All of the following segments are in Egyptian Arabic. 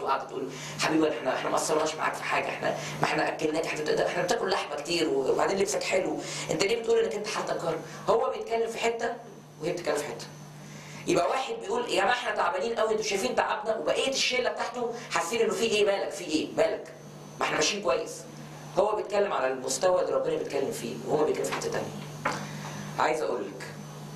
وقاعده تقول حبيبي احنا احنا ما قصرناش معاك في حاجه احنا ما احنا اكلناك احنا بتقدر- احنا بتاكل لحمه كتير وبعدين لبسك حلو انت ليه بتقول انك انت حالتك كرب هو بيتكلم في حته وهي بتتكلم في حته يبقى واحد بيقول يا جماعه احنا تعبانين قوي انتوا شايفين تعبنا وبقيه الشله بتاعته حاسين انه في ايه مالك في ايه مالك ما احنا ماشيين كويس هو بيتكلم على المستوى اللي ربنا بيتكلم فيه وهو بيتكلم في حته تانيه عايز اقول لك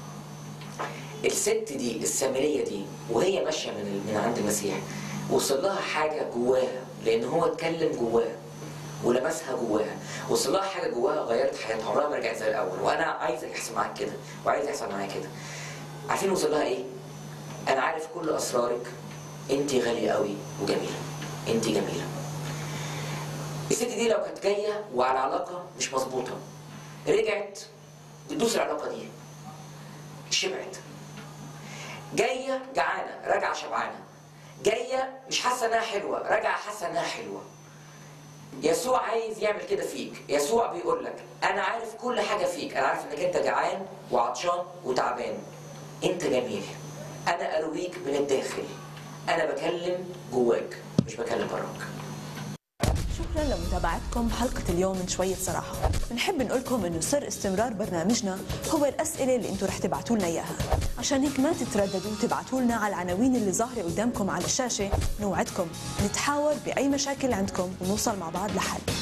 الست دي السامريه دي وهي ماشيه من من عند المسيح وصل لها حاجه جواها لان هو اتكلم جواها ولمسها جواها وصل لها حاجه جواها غيرت حياتها عمرها ما رجعت زي الاول وانا عايز يحصل معاك كده وعايز يحصل معايا كده عارفين وصل لها ايه؟ انا عارف كل اسرارك انت غاليه قوي وجميله انت جميله الست دي لو كانت جايه وعلى علاقه مش مظبوطه رجعت بتدوس العلاقه دي شبعت جايه جعانه راجعه شبعانه جايه مش حاسه انها حلوه راجعه حاسه انها حلوه يسوع عايز يعمل كده فيك يسوع بيقول لك انا عارف كل حاجه فيك انا عارف انك انت جعان وعطشان وتعبان انت جميل انا ارويك من الداخل انا بكلم جواك مش بكلم براك شكرا لمتابعتكم حلقة اليوم من شوية صراحة بنحب نقولكم انه سر استمرار برنامجنا هو الأسئلة اللي انتم رح تبعتوا لنا إياها عشان هيك ما تترددوا تبعتوا لنا على العناوين اللي ظاهرة قدامكم على الشاشة نوعدكم نتحاور بأي مشاكل عندكم ونوصل مع بعض لحل